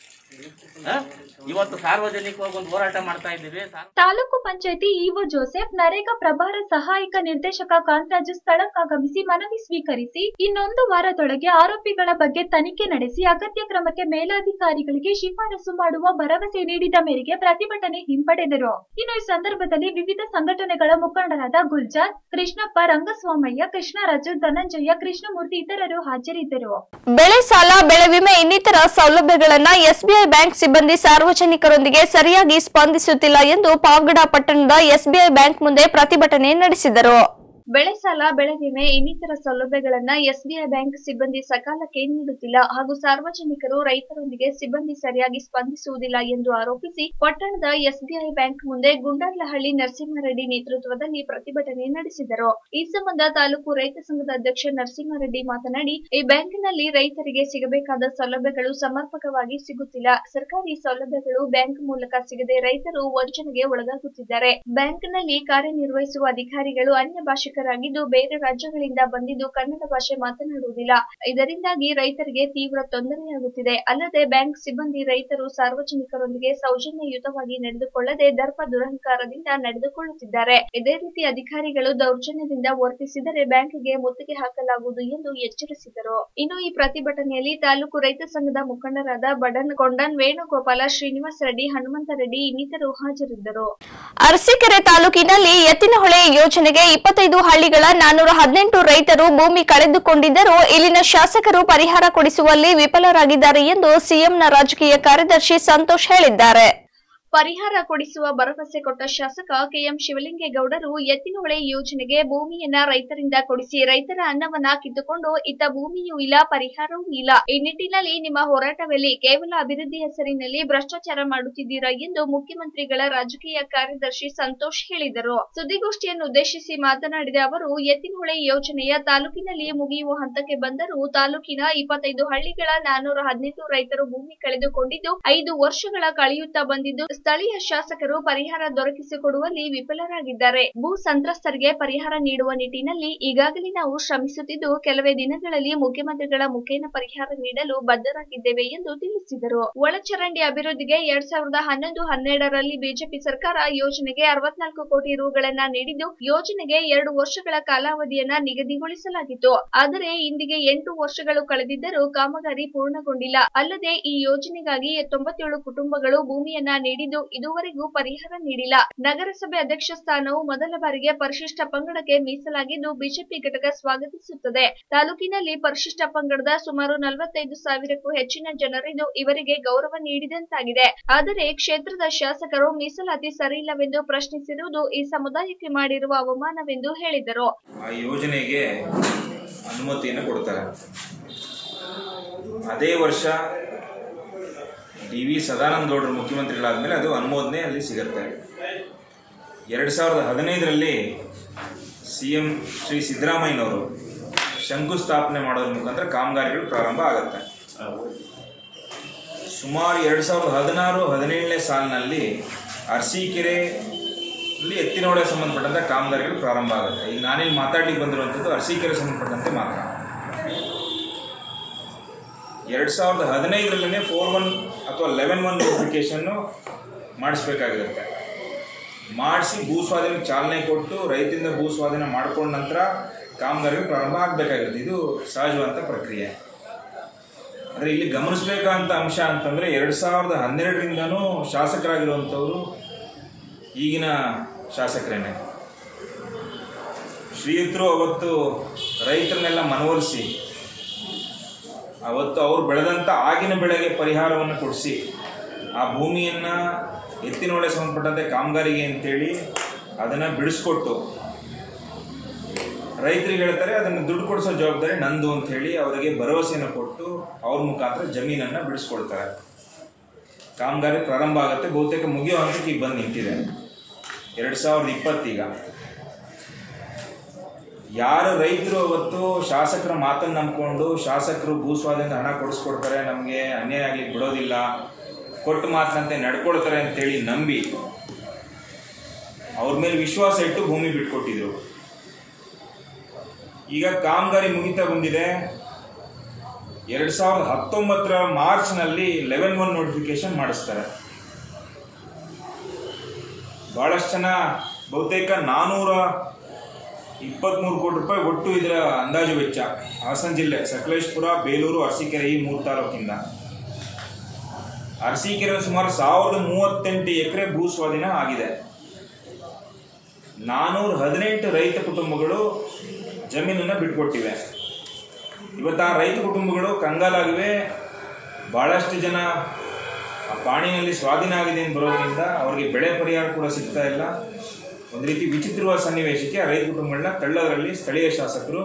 ಆ? ಇವತ್ತು ಸಾರ್ವಜನಿಕವಾಗಿ ಒಂದು ಹೋರಾಟ ಮಾಡ್ತಾ ಇದ್ದೀವಿ ಸಾ- ತಾಲೂಕು ಪಂಚಾಯತಿ ಇಒ ಜೋಸೆಫ್ ನರೇಗಾ ಪ್ರಭಾರ ಸಹಾಯಕ ನಿರ್ದೇಶಕ ಕಾಂತರಾಜು ಸ್ಥಳಕ್ಕಾಗಮಿಸಿ ಮನವಿ ಸ್ವೀಕರಿಸಿ ಇನ್ನೊಂದು ವಾರದೊಳಗೆ ಆರೋಪಿಗಳ ಬಗ್ಗೆ ತನಿಖೆ ನಡೆಸಿ ಅಗತ್ಯ ಕ್ರಮಕ್ಕೆ ಮೇಲಾಧಿಕಾರಿಗಳಿಗೆ ಶಿಫಾರಸು ಮಾಡುವ ಭರವಸೆ ನೀಡಿದ ಮೇರೆಗೆ ಪ್ರತಿಭಟನೆ ಹಿಂಪಡೆದರು ಇನ್ನು ಈ ಸಂದರ್ಭದಲ್ಲಿ ವಿವಿಧ ಸಂಘಟನೆಗಳ ಮುಖಂಡರಾದ ಗುಲ್ಜಾರ್ ಕೃಷ್ಣಪ್ಪ ರಂಗಸ್ವಾಮಯ್ಯ ಕೃಷ್ಣರಾಜು ಧನಂಜಯ ಕೃಷ್ಣಮೂರ್ತಿ ಇತರರು ಹಾಜರಿದ್ದರು ಬೆಳೆ ಸಾಲ ಬೆಳೆ ವಿಮೆ ಇನ್ನಿತರ ಸೌಲಭ್ಯಗಳನ್ನ ಎಸ್ಬಿಐ ಬ್ಯಾಂಕ್ ಸಿಬ್ಬಂದಿ ಸಾರ್ವಜನಿಕರೊಂದಿಗೆ ಸರಿಯಾಗಿ ಸ್ಪಂದಿಸುತ್ತಿಲ್ಲ ಎಂದು ಪಾವಗಡ ಪಟ್ಟಣದ ಎಸ್ಬಿಐ ಬ್ಯಾಂಕ್ ಮುಂದೆ ಪ್ರತಿಭಟನೆ ನಡೆಸಿದರು ಬೆಳೆ ಸಾಲ ಬೆಳೆ ವಿಮೆ ಇನ್ನಿತರ ಸೌಲಭ್ಯಗಳನ್ನ ಎಸ್ಬಿಐ ಬ್ಯಾಂಕ್ ಸಿಬ್ಬಂದಿ ಸಕಾಲಕ್ಕೆ ನೀಡುತ್ತಿಲ್ಲ ಹಾಗೂ ಸಾರ್ವಜನಿಕರು ರೈತರೊಂದಿಗೆ ಸಿಬ್ಬಂದಿ ಸರಿಯಾಗಿ ಸ್ಪಂದಿಸುವುದಿಲ್ಲ ಎಂದು ಆರೋಪಿಸಿ ಪಟ್ಟಣದ ಎಸ್ಬಿಐ ಬ್ಯಾಂಕ್ ಮುಂದೆ ಗುಂಡರ್ಲಹಳ್ಳಿ ನರಸಿಂಹರೆಡ್ಡಿ ನೇತೃತ್ವದಲ್ಲಿ ಪ್ರತಿಭಟನೆ ನಡೆಸಿದರು ಈ ಸಂಬಂಧ ತಾಲೂಕು ರೈತ ಸಂಘದ ಅಧ್ಯಕ್ಷ ನರಸಿಂಹರೆಡ್ಡಿ ಮಾತನಾಡಿ ಈ ಬ್ಯಾಂಕಿನಲ್ಲಿ ರೈತರಿಗೆ ಸಿಗಬೇಕಾದ ಸೌಲಭ್ಯಗಳು ಸಮರ್ಪಕವಾಗಿ ಸಿಗುತ್ತಿಲ್ಲ ಸರ್ಕಾರಿ ಸೌಲಭ್ಯಗಳು ಬ್ಯಾಂಕ್ ಮೂಲಕ ಸಿಗದೆ ರೈತರು ವಂಚನೆಗೆ ಒಳಗಾಗುತ್ತಿದ್ದಾರೆ ಬ್ಯಾಂಕ್ನಲ್ಲಿ ಕಾರ್ಯನಿರ್ವಹಿಸುವ ಅಧಿಕಾರಿಗಳು ಅನ್ಯ ಭಾಷಿಕರಾಗಿದ್ದು ಬೇರೆ ರಾಜ್ಯಗಳಿಂದ ಬಂದಿದ್ದು ಕನ್ನಡ ಭಾಷೆ ಮಾತನಾಡುವುದಿಲ್ಲ ಇದರಿಂದಾಗಿ ರೈತರಿಗೆ ತೀವ್ರ ತೊಂದರೆಯಾಗುತ್ತಿದೆ ಅಲ್ಲದೆ ಬ್ಯಾಂಕ್ ಸಿಬ್ಬಂದಿ ರೈತರು ಸಾರ್ವಜನಿಕರೊಂದಿಗೆ ಸೌಜನ್ಯಯುತವಾಗಿ ನಡೆದುಕೊಳ್ಳದೆ ದರ್ಪ ದುರಹಂಕಾರದಿಂದ ನಡೆದುಕೊಳ್ಳುತ್ತಿದ್ದಾರೆ ಇದೇ ರೀತಿ ಅಧಿಕಾರಿಗಳು ದೌರ್ಜನ್ಯದಿಂದ ವರ್ತಿಸಿದರೆ ಬ್ಯಾಂಕ್ಗೆ ಮುತ್ತಿಗೆ ಹಾಕಲಾಗುವುದು ಎಂದು ಎಚ್ಚರಿಸಿದರು ಇನ್ನು ಈ ಪ್ರತಿಭಟನೆಯಲ್ಲಿ ತಾಲೂಕು ರೈತ ಸಂಘದ ಮುಖಂಡರಾದ ಬಡನ್ ಕೊಂಡನ್ ವೇಣುಗೋಪಾಲ ಶ್ರೀನಿವಾಸ ರೆಡ್ಡಿ ಹನುಮಂತ ರೆಡ್ಡಿ ಇನ್ನಿತರು ಹಾಜರಿದ್ದರು ಅರಸೀಕೆರೆ ತಾಲೂಕಿನಲ್ಲಿ ಎತ್ತಿನಹೊಳೆ ಯೋಜನೆಗೆ ಇಪ್ಪತ್ತೈದು ಹಳ್ಳಿಗಳ ನಾನೂರ ಹದಿನೆಂಟು ರೈತರು ಭೂಮಿ ಕಳೆದುಕೊಂಡಿದ್ದರೂ ಇಲ್ಲಿನ ಶಾಸಕರು ಪರಿಹಾರ ಕೊಡಿಸುವಲ್ಲಿ ವಿಫಲರಾಗಿದ್ದಾರೆ ಎಂದು ಸಿಎಂನ ರಾಜಕೀಯ ಕಾರ್ಯದರ್ಶಿ ಸಂತೋಷ್ ಹೇಳಿದ್ದಾರೆ ಪರಿಹಾರ ಕೊಡಿಸುವ ಭರವಸೆ ಕೊಟ್ಟ ಶಾಸಕ ಕೆಎಂ ಶಿವಲಿಂಗೇಗೌಡರು ಎತ್ತಿನಹೊಳೆ ಯೋಜನೆಗೆ ಭೂಮಿಯನ್ನ ರೈತರಿಂದ ಕೊಡಿಸಿ ರೈತರ ಅನ್ನವನ್ನ ಕಿತ್ತುಕೊಂಡು ಇತ್ತ ಭೂಮಿಯೂ ಇಲ್ಲ ಪರಿಹಾರವೂ ಇಲ್ಲ ಈ ನಿಟ್ಟಿನಲ್ಲಿ ನಿಮ್ಮ ಹೋರಾಟವೆಲ್ಲಿ ಕೇವಲ ಅಭಿವೃದ್ಧಿ ಹೆಸರಿನಲ್ಲಿ ಭ್ರಷ್ಟಾಚಾರ ಮಾಡುತ್ತಿದ್ದೀರಾ ಎಂದು ಮುಖ್ಯಮಂತ್ರಿಗಳ ರಾಜಕೀಯ ಕಾರ್ಯದರ್ಶಿ ಸಂತೋಷ್ ಹೇಳಿದರು ಸುದ್ದಿಗೋಷ್ಠಿಯನ್ನು ಉದ್ದೇಶಿಸಿ ಮಾತನಾಡಿದ ಅವರು ಎತ್ತಿನಹೊಳೆ ಯೋಜನೆಯ ತಾಲೂಕಿನಲ್ಲಿ ಮುಗಿಯುವ ಹಂತಕ್ಕೆ ಬಂದರೂ ತಾಲೂಕಿನ ಇಪ್ಪತ್ತೈದು ಹಳ್ಳಿಗಳ ನಾನೂರ ಹದಿನೆಂಟು ರೈತರು ಭೂಮಿ ಕಳೆದುಕೊಂಡಿದ್ದು ಐದು ವರ್ಷಗಳ ಕಳೆಯುತ್ತಾ ಬಂದಿದ್ದು ಸ್ಥಳೀಯ ಶಾಸಕರು ಪರಿಹಾರ ದೊರಕಿಸಿಕೊಡುವಲ್ಲಿ ವಿಫಲರಾಗಿದ್ದಾರೆ ಭೂ ಸಂತ್ರಸ್ತರಿಗೆ ಪರಿಹಾರ ನೀಡುವ ನಿಟ್ಟಿನಲ್ಲಿ ಈಗಾಗಲೇ ನಾವು ಶ್ರಮಿಸುತ್ತಿದ್ದು ಕೆಲವೇ ದಿನಗಳಲ್ಲಿ ಮುಖ್ಯಮಂತ್ರಿಗಳ ಮುಖೇನ ಪರಿಹಾರ ನೀಡಲು ಬದ್ಧರಾಗಿದ್ದೇವೆ ಎಂದು ತಿಳಿಸಿದರು ಒಳಚರಂಡಿ ಅಭಿವೃದ್ಧಿಗೆ ಎರಡ್ ಸಾವಿರದ ಹನ್ನೊಂದು ಹನ್ನೆರಡರಲ್ಲಿ ಬಿಜೆಪಿ ಸರ್ಕಾರ ಯೋಜನೆಗೆ ಅರವತ್ನಾಲ್ಕು ಕೋಟಿ ರುಗಳನ್ನ ನೀಡಿದ್ದು ಯೋಜನೆಗೆ ಎರಡು ವರ್ಷಗಳ ಕಾಲಾವಧಿಯನ್ನ ನಿಗದಿಗೊಳಿಸಲಾಗಿತ್ತು ಆದರೆ ಇಂದಿಗೆ ಎಂಟು ವರ್ಷಗಳು ಕಳೆದಿದ್ದರೂ ಕಾಮಗಾರಿ ಪೂರ್ಣಗೊಂಡಿಲ್ಲ ಅಲ್ಲದೆ ಈ ಯೋಜನೆಗಾಗಿ ತೊಂಬತ್ತೇಳು ಕುಟುಂಬಗಳು ಭೂಮಿಯನ್ನ ನೀಡಿದ್ದು ಇದುವರೆಗೂ ಪರಿಹಾರ ನೀಡಿಲ್ಲ ನಗರಸಭೆ ಅಧ್ಯಕ್ಷ ಸ್ಥಾನವು ಮೊದಲ ಬಾರಿಗೆ ಪರಿಶಿಷ್ಟ ಪಂಗಡಕ್ಕೆ ಮೀಸಲಾಗಿದ್ದು ಬಿಜೆಪಿ ಘಟಕ ಸ್ವಾಗತಿಸುತ್ತದೆ ತಾಲೂಕಿನಲ್ಲಿ ಪರಿಶಿಷ್ಟ ಪಂಗಡದ ಸುಮಾರು ನಲವತ್ತೈದು ಸಾವಿರಕ್ಕೂ ಹೆಚ್ಚಿನ ಜನರಿದ್ದು ಇವರಿಗೆ ಗೌರವ ನೀಡಿದಂತಾಗಿದೆ ಆದರೆ ಕ್ಷೇತ್ರದ ಶಾಸಕರು ಮೀಸಲಾತಿ ಸರಿಯಿಲ್ಲವೆಂದು ಪ್ರಶ್ನಿಸಿರುವುದು ಈ ಸಮುದಾಯಕ್ಕೆ ಮಾಡಿರುವ ಅವಮಾನವೆಂದು ಹೇಳಿದರು ಆ ಯೋಜನೆಗೆ ಅನುಮತಿಯನ್ನು ಕೊಡ್ತಾರೆ ಅದೇ ವರ್ಷ ಡಿ ವಿ ಸದಾನಂದ ಗೌಡರು ಮುಖ್ಯಮಂತ್ರಿಗಳಾದಮೇಲೆ ಅದು ಅನುಮೋದನೆ ಅಲ್ಲಿ ಸಿಗುತ್ತೆ ಎರಡು ಸಾವಿರದ ಹದಿನೈದರಲ್ಲಿ ಸಿ ಎಂ ಶ್ರೀ ಸಿದ್ದರಾಮಯ್ಯನವರು ಶಂಕುಸ್ಥಾಪನೆ ಮಾಡೋದ್ರ ಮುಖಾಂತರ ಕಾಮಗಾರಿಗಳು ಪ್ರಾರಂಭ ಆಗುತ್ತೆ ಸುಮಾರು ಎರಡು ಸಾವಿರದ ಹದಿನಾರು ಹದಿನೇಳನೇ ಸಾಲಿನಲ್ಲಿ ಅರಸೀಕೆರೆಯಲ್ಲಿ ಎತ್ತಿನೋಡೆ ಸಂಬಂಧಪಟ್ಟಂತೆ ಕಾಮಗಾರಿಗಳು ಪ್ರಾರಂಭ ಆಗುತ್ತೆ ಈಗ ನಾನಿಲ್ಲಿ ಮಾತಾಡ್ಲಿಕ್ಕೆ ಬಂದಿರುವಂಥದ್ದು ಅರಸೀಕೆರೆ ಸಂಬಂಧಪಟ್ಟಂತೆ ಮಾತ್ರ ಎರಡು ಸಾವಿರದ ಹದಿನೈದರಲ್ಲೇ ಫೋರ್ ಒನ್ ಅಥವಾ ಲೆವೆನ್ ಒನ್ ನೋಟಿಫಿಕೇಶನ್ನು ಮಾಡಿಸ್ಬೇಕಾಗಿರುತ್ತೆ ಮಾಡಿಸಿ ಭೂ ಸ್ವಾಧೀನಕ್ಕೆ ಚಾಲನೆ ಕೊಟ್ಟು ರೈತರಿಂದ ಭೂ ಸ್ವಾಧೀನ ಮಾಡ್ಕೊಂಡ ನಂತರ ಕಾಮಗಾರಿಗಳು ಪ್ರಾರಂಭ ಆಗಬೇಕಾಗಿರುತ್ತೆ ಇದು ಸಹಜವಂತ ಪ್ರಕ್ರಿಯೆ ಆದರೆ ಇಲ್ಲಿ ಗಮನಿಸಬೇಕಂತ ಅಂಶ ಅಂತಂದರೆ ಎರಡು ಸಾವಿರದ ಹನ್ನೆರಡರಿಂದನೂ ಶಾಸಕರಾಗಿರುವಂಥವರು ಈಗಿನ ಶಾಸಕರೇನೆ ಶ್ರೀಯುತರು ಅವತ್ತು ರೈತರನ್ನೆಲ್ಲ ಮನವೊಲಿಸಿ ಅವತ್ತು ಅವ್ರು ಬೆಳೆದಂಥ ಆಗಿನ ಬೆಳೆಗೆ ಪರಿಹಾರವನ್ನು ಕೊಡಿಸಿ ಆ ಭೂಮಿಯನ್ನು ಎತ್ತಿನೊಳೆ ಸಂಬಂಧಪಟ್ಟಂತೆ ಕಾಮಗಾರಿಗೆ ಅಂತೇಳಿ ಅದನ್ನು ಬಿಡಿಸ್ಕೊಟ್ಟು ರೈತರಿಗೆ ಹೇಳ್ತಾರೆ ಅದನ್ನು ದುಡ್ಡು ಕೊಡಿಸೋ ಜವಾಬ್ದಾರಿ ನಂದು ಅಂತ ಹೇಳಿ ಅವರಿಗೆ ಭರವಸೆಯನ್ನು ಕೊಟ್ಟು ಅವ್ರ ಮುಖಾಂತರ ಜಮೀನನ್ನು ಬಿಡಿಸ್ಕೊಡ್ತಾರೆ ಕಾಮಗಾರಿ ಪ್ರಾರಂಭ ಆಗುತ್ತೆ ಬಹುತೇಕ ಮುಗಿಯೋ ಹಂತಕ್ಕೆ ಈಗ ಬಂದು ನಿಂತಿದೆ ಎರಡು ಸಾವಿರದ ಇಪ್ಪತ್ತೀಗ ಯಾರು ರೈತರು ಅವತ್ತು ಶಾಸಕರ ಮಾತನ್ನು ನಂಬ್ಕೊಂಡು ಶಾಸಕರು ಭೂ ಸ್ವಾಧೀನದ ಹಣ ಕೊಡಿಸ್ಕೊಡ್ತಾರೆ ನಮಗೆ ಅನ್ಯಾಯ ಆಗ್ಲಿಕ್ಕೆ ಬಿಡೋದಿಲ್ಲ ಕೊಟ್ಟು ಮಾತಿನಂತೆ ನಡ್ಕೊಳ್ತಾರೆ ಅಂತೇಳಿ ನಂಬಿ ಅವ್ರ ಮೇಲೆ ವಿಶ್ವಾಸ ಇಟ್ಟು ಭೂಮಿ ಬಿಟ್ಕೊಟ್ಟಿದ್ರು ಈಗ ಕಾಮಗಾರಿ ಮುಗಿತಾ ಬಂದಿದೆ ಎರಡು ಸಾವಿರದ ಹತ್ತೊಂಬತ್ತರ ಮಾರ್ಚ್ನಲ್ಲಿ ಲೆವೆನ್ ಒನ್ ನೋಟಿಫಿಕೇಶನ್ ಮಾಡಿಸ್ತಾರೆ ಭಾಳಷ್ಟು ಜನ ಬಹುತೇಕ ನಾನ್ನೂರ ಇಪ್ಪತ್ತ್ಮೂರು ಕೋಟಿ ರೂಪಾಯಿ ಒಟ್ಟು ಇದರ ಅಂದಾಜು ವೆಚ್ಚ ಹಾಸನ ಜಿಲ್ಲೆ ಸಕಲೇಶ್ಪುರ ಬೇಲೂರು ಅರಸೀಕೆರೆ ಈ ಮೂರು ತಾಲೂಕಿಂದ ಅರಸೀಕೆರೆ ಸುಮಾರು ಸಾವಿರದ ಮೂವತ್ತೆಂಟು ಎಕರೆ ಭೂ ಸ್ವಾಧೀನ ಆಗಿದೆ ನಾನೂರ ಹದಿನೆಂಟು ರೈತ ಕುಟುಂಬಗಳು ಜಮೀನನ್ನು ಬಿಟ್ಕೊಟ್ಟಿವೆ ಇವತ್ತು ಆ ರೈತ ಕುಟುಂಬಗಳು ಕಂಗಾಲಾಗಿವೆ ಭಾಳಷ್ಟು ಜನ ಆ ಪಾಣಿನಲ್ಲಿ ಸ್ವಾಧೀನ ಆಗಿದೆ ಅಂತ ಬರೋದ್ರಿಂದ ಅವರಿಗೆ ಬೆಳೆ ಪರಿಹಾರ ಕೂಡ ಸಿಗ್ತಾ ಇಲ್ಲ ಒಂದು ರೀತಿ ವಿಚಿತ್ರವಾದ ಸನ್ನಿವೇಶಕ್ಕೆ ಆ ರೈತ ಕುಟುಂಬಗಳನ್ನ ತಳ್ಳೋದ್ರಲ್ಲಿ ಸ್ಥಳೀಯ ಶಾಸಕರು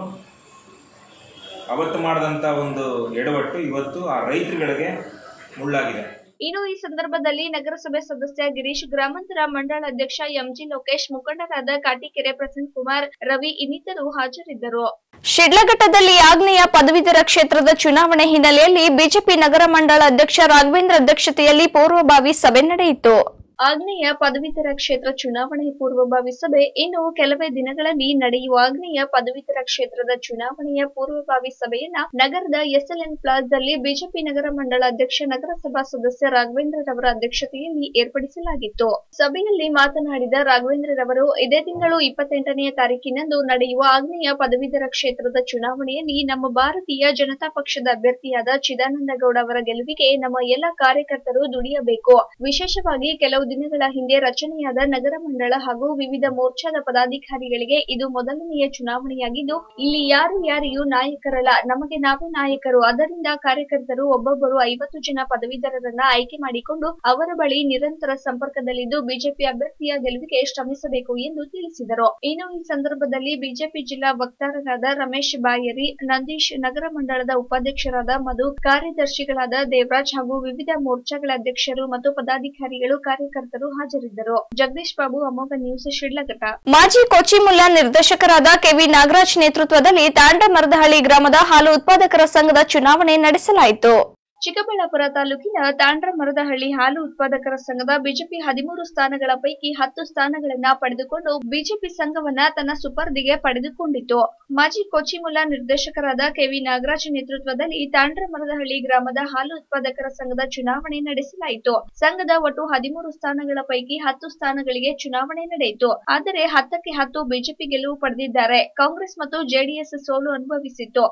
ಅವತ್ತು ಮಾಡಿದಂಥ ಒಂದು ಎಡವಟ್ಟು ಇವತ್ತು ಆ ರೈತರುಗಳಿಗೆ ಮುಳ್ಳಾಗಿದೆ ಇನ್ನು ಈ ಸಂದರ್ಭದಲ್ಲಿ ನಗರಸಭೆ ಸದಸ್ಯ ಗಿರೀಶ್ ಗ್ರಾಮಾಂತರ ಮಂಡಳ ಅಧ್ಯಕ್ಷ ಎಂಜಿ ಲೋಕೇಶ್ ಮುಖಂಡರಾದ ಕಾಟಿಕೆರೆ ಪ್ರಸನ್ನ ಕುಮಾರ್ ರವಿ ಇನ್ನಿತರು ಹಾಜರಿದ್ದರು ಶಿಡ್ಲಘಟ್ಟದಲ್ಲಿ ಆಗ್ನೇಯ ಪದವೀಧರ ಕ್ಷೇತ್ರದ ಚುನಾವಣೆ ಹಿನ್ನೆಲೆಯಲ್ಲಿ ಬಿಜೆಪಿ ನಗರ ಮಂಡಳ ಅಧ್ಯಕ್ಷ ರಾಘವೇಂದ್ರ ಅಧ್ಯಕ್ಷತೆಯಲ್ಲಿ ಪೂರ್ವಭಾವಿ ಸಭೆ ನಡೆಯಿತು ಆಗ್ನೇಯ ಪದವೀಧರ ಕ್ಷೇತ್ರ ಚುನಾವಣೆ ಪೂರ್ವಭಾವಿ ಸಭೆ ಇನ್ನು ಕೆಲವೇ ದಿನಗಳಲ್ಲಿ ನಡೆಯುವ ಆಗ್ನೇಯ ಪದವೀಧರ ಕ್ಷೇತ್ರದ ಚುನಾವಣೆಯ ಪೂರ್ವಭಾವಿ ಸಭೆಯನ್ನ ನಗರದ ಎಸ್ಎಲ್ಎನ್ ಪ್ಲಾಸ್ದಲ್ಲಿ ಬಿಜೆಪಿ ನಗರ ಮಂಡಳ ಅಧ್ಯಕ್ಷ ನಗರಸಭಾ ಸದಸ್ಯ ರಾಘವೇಂದ್ರರವರ ಅಧ್ಯಕ್ಷತೆಯಲ್ಲಿ ಏರ್ಪಡಿಸಲಾಗಿತ್ತು ಸಭೆಯಲ್ಲಿ ಮಾತನಾಡಿದ ರಾಘವೇಂದ್ರರವರು ಇದೇ ತಿಂಗಳು ಇಪ್ಪತ್ತೆಂಟನೆಯ ತಾರೀಕಿನಂದು ನಡೆಯುವ ಆಗ್ನೇಯ ಪದವೀಧರ ಕ್ಷೇತ್ರದ ಚುನಾವಣೆಯಲ್ಲಿ ನಮ್ಮ ಭಾರತೀಯ ಜನತಾ ಪಕ್ಷದ ಅಭ್ಯರ್ಥಿಯಾದ ಚಿದಾನಂದ ಗೌಡ ಅವರ ಗೆಲುವಿಗೆ ನಮ್ಮ ಎಲ್ಲ ಕಾರ್ಯಕರ್ತರು ದುಡಿಯಬೇಕು ವಿಶೇಷವಾಗಿ ಕೆಲವು ದಿನಗಳ ಹಿಂದೆ ರಚನೆಯಾದ ನಗರ ಮಂಡಳ ಹಾಗೂ ವಿವಿಧ ಮೋರ್ಚಾದ ಪದಾಧಿಕಾರಿಗಳಿಗೆ ಇದು ಮೊದಲನೆಯ ಚುನಾವಣೆಯಾಗಿದ್ದು ಇಲ್ಲಿ ಯಾರು ಯಾರಿಗೂ ನಾಯಕರಲ್ಲ ನಮಗೆ ನಾವೇ ನಾಯಕರು ಅದರಿಂದ ಕಾರ್ಯಕರ್ತರು ಒಬ್ಬೊಬ್ಬರು ಐವತ್ತು ಜನ ಪದವೀಧರರನ್ನ ಆಯ್ಕೆ ಮಾಡಿಕೊಂಡು ಅವರ ಬಳಿ ನಿರಂತರ ಸಂಪರ್ಕದಲ್ಲಿದ್ದು ಬಿಜೆಪಿ ಅಭ್ಯರ್ಥಿಯ ಗೆಲುವಿಗೆ ಶ್ರಮಿಸಬೇಕು ಎಂದು ತಿಳಿಸಿದರು ಇನ್ನು ಈ ಸಂದರ್ಭದಲ್ಲಿ ಬಿಜೆಪಿ ಜಿಲ್ಲಾ ವಕ್ತಾರರಾದ ರಮೇಶ್ ಬಾಯರಿ ನಂದೀಶ್ ನಗರ ಮಂಡಳದ ಉಪಾಧ್ಯಕ್ಷರಾದ ಮಧು ಕಾರ್ಯದರ್ಶಿಗಳಾದ ದೇವರಾಜ್ ಹಾಗೂ ವಿವಿಧ ಮೋರ್ಚಾಗಳ ಅಧ್ಯಕ್ಷರು ಮತ್ತು ಪದಾಧಿಕಾರಿಗಳು ಕಾರ್ಯಕರ್ತರು ಹಾಜರಿದ್ದರು ಜಗದೀಶ್ ಬಾಬು ಅಮೋಘ ನ್ಯೂಸ್ ಶಿಡ್ಲಘಟ್ಟ ಮಾಜಿ ಕೊಚ್ಚಿಮುಲ್ಲಾ ನಿರ್ದೇಶಕರಾದ ಕೆವಿ ನಾಗರಾಜ್ ನೇತೃತ್ವದಲ್ಲಿ ತಾಂಡಮರದಹಳ್ಳಿ ಗ್ರಾಮದ ಹಾಲು ಉತ್ಪಾದಕರ ಸಂಘದ ಚುನಾವಣೆ ನಡೆಸಲಾಯಿತು ಚಿಕ್ಕಬಳ್ಳಾಪುರ ತಾಲೂಕಿನ ತಾಂಡ್ರಮರದಹಳ್ಳಿ ಹಾಲು ಉತ್ಪಾದಕರ ಸಂಘದ ಬಿಜೆಪಿ ಹದಿಮೂರು ಸ್ಥಾನಗಳ ಪೈಕಿ ಹತ್ತು ಸ್ಥಾನಗಳನ್ನ ಪಡೆದುಕೊಂಡು ಬಿಜೆಪಿ ಸಂಘವನ್ನ ತನ್ನ ಸುಪರ್ದಿಗೆ ಪಡೆದುಕೊಂಡಿತು ಮಾಜಿ ಕೊಚ್ಚಿಮುಲ್ಲಾ ನಿರ್ದೇಶಕರಾದ ಕೆವಿ ನಾಗರಾಜ್ ನೇತೃತ್ವದಲ್ಲಿ ತಾಂಡ್ರಮರದಹಳ್ಳಿ ಗ್ರಾಮದ ಹಾಲು ಉತ್ಪಾದಕರ ಸಂಘದ ಚುನಾವಣೆ ನಡೆಸಲಾಯಿತು ಸಂಘದ ಒಟ್ಟು ಹದಿಮೂರು ಸ್ಥಾನಗಳ ಪೈಕಿ ಹತ್ತು ಸ್ಥಾನಗಳಿಗೆ ಚುನಾವಣೆ ನಡೆಯಿತು ಆದರೆ ಹತ್ತಕ್ಕೆ ಹತ್ತು ಬಿಜೆಪಿ ಗೆಲುವು ಪಡೆದಿದ್ದಾರೆ ಕಾಂಗ್ರೆಸ್ ಮತ್ತು ಜೆಡಿಎಸ್ ಸೋಲು ಅನುಭವಿಸಿತ್ತು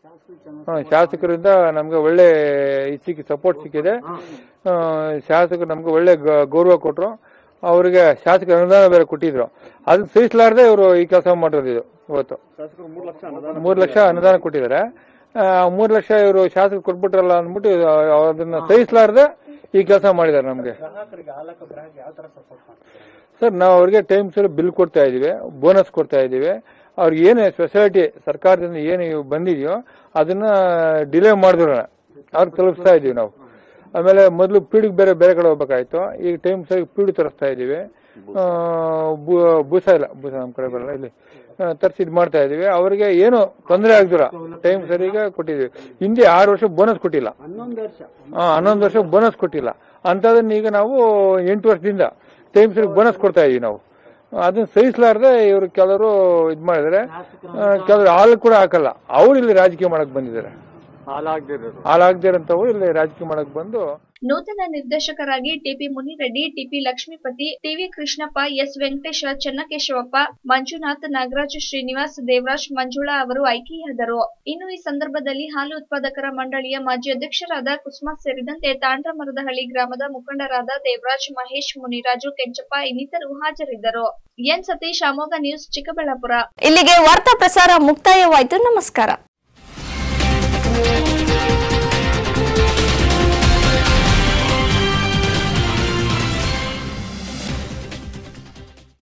ಹ, ಶಾಸಕರಿಂದ ನಮ್ಗೆ ಒಳ್ಳೆ ಇದ್ ಸಿಕ್ಕಿ ಸಪೋರ್ಟ್ ಸಿಕ್ಕಿದೆ ಆ, ಶಾಸಕರು ನಮ್ಗೆ ಒಳ್ಳೆ ಗ- ಗೌರವ ಕೊಟ್ರು ಅವರಿಗೆ ಶಾಸಕ ಅನುದಾನ ಬೇರೆ ಕೊಟ್ಟಿದ್ರು ಅದನ್ನ ಸಹಿಸಲಾರ್ದೆ ಇವರು ಈ ಕೆಲಸ ಮಾಡಿರೋದು ಇದು ಇವತ್ತು ಮೂರು ಲಕ್ಷ ಅನುದಾನ ಕೊಟ್ಟಿದ್ದಾರೆ ಆ, ಮೂರು ಲಕ್ಷ ಇವರು ಶಾಸಕರು ಕೊಟ್ಬಿಟ್ರಲ್ಲ ಅಂದ್ಬಿಟ್ಟು ಆ, ಅದನ್ನ ಸಹಿಸಲಾರ್ದೆ ಈ ಕೆಲಸ ಮಾಡಿದ್ದಾರೆ ನಮ್ಗೆ ಸರ್ ನಾವು ಅವ್ರಿಗೆ ಟೈಮ್ ಸರಿ ಬಿಲ್ ಕೊಡ್ತಾ ಇದೀವಿ ಬೋನಸ್ ಕೊಡ್ತಾ ಇದೀವಿ ಅವ್ರಿಗೆ ಏನು ಸ್ಪೆಷಾಲಿಟಿ ಸರ್ಕಾರದಿಂದ ಏನು ಇವ್ ಬಂದಿದೆಯೋ ಅದನ್ನ ಡಿಲೇ ಮಾಡಿದ್ರು ಅವ್ರಿಗೆ ತಲುಪಿಸ್ತಾ ಇದೀವಿ ನಾವು ಆಮೇಲೆ ಮೊದಲು ಪೀಡಿಗೆ ಬೇರೆ ಬೇರೆ ಕಡೆ ಹೋಗ್ಬೇಕಾಯ್ತು ಈಗ ಟೈಮ್ ಸರಿ ಪೀಡಿ ತರಿಸ್ತಾ ಇದೀವಿ ಆ, ಬೂ- ಬೂಸ ಇಲ್ಲ ಬೂಸ ನಮ್ಮ ಕಡೆ ಬರಲ್ಲ ಇಲ್ಲಿ ತರಿಸಿ ಇದು ಮಾಡ್ತಾ ಇದೀವಿ ಅವರಿಗೆ ಏನು ತೊಂದರೆ ಆಗ್ದಿರ ಟೈಮ್ ಸರಿಗೆ ಕೊಟ್ಟಿದೀವಿ ಹಿಂದೆ ಆರು ವರ್ಷ ಬೋನಸ್ ಕೊಟ್ಟಿಲ್ಲ ಹಾ ಹನ್ನೊಂದು ವರ್ಷ ಬೋನಸ್ ಕೊಟ್ಟಿಲ್ಲ ಅಂತದನ್ನ ಈಗ ನಾವು ಎಂಟು ವರ್ಷದಿಂದ ಟೈಮ್ ಸರಿ ಬೋನಸ್ ಕೊಡ್ತಾ ಇದೀವಿ ನಾವು ಅದನ್ನ ಸಹಿಸಲಾರ್ದೆ ಇವರು ಕೆಲವರು ಇದ್ ಮಾಡಿದ್ರೆ ಕೆಲವರು ಹಾಲು ಕೂಡ ಹಾಕಲ್ಲ ಅವ್ರು ಇಲ್ಲಿ ರಾಜಕೀಯ ಮಾಡಕ್ ಬಂದಿದ್ದಾರೆ ಹಾಲಾಗ್ದಿರಂತವ್ರು ಇಲ್ಲಿ ರಾಜಕೀಯ ಮಾಡಕ್ ಬಂದು ನೂತನ ನಿರ್ದೇಶಕರಾಗಿ TP Munireddy TP Lakshmipathi TV Krishnappa S Venkatesha Channakeshavappa Manjunath Nagaraj Srinivas Devaraj Manjula ಅವರು ಆಯ್ಕೆಯಾದರು ಇನ್ನು ಈ ಸಂದರ್ಭದಲ್ಲಿ ಹಾಲು ಉತ್ಪಾದಕರ ಮಂಡಳಿಯ ಮಾಜಿ ಅಧ್ಯಕ್ಷರಾದ ಕುಸುಮಾ ಸೇರಿದಂತೆ ತಾಂಡ್ರಮರದಹಳ್ಳಿ ಗ್ರಾಮದ ಮುಖಂಡರಾದ ದೇವರಾಜ್ ಮಹೇಶ್ ಮುನಿರಾಜು ಕೆಂಚಪ್ಪ ಇನ್ನಿತರು ಹಾಜರಿದ್ದರು ಎನ್ ಸತೀಶ್ ಅಮೋಘ ನ್ಯೂಸ್ ಚಿಕ್ಕಬಳ್ಳಾಪುರ ಇಲ್ಲಿಗೆ ವಾರ್ತಾ ಪ್ರಸಾರ ಮುಕ್ತಾಯವಾಯಿತು ನಮಸ್ಕಾರ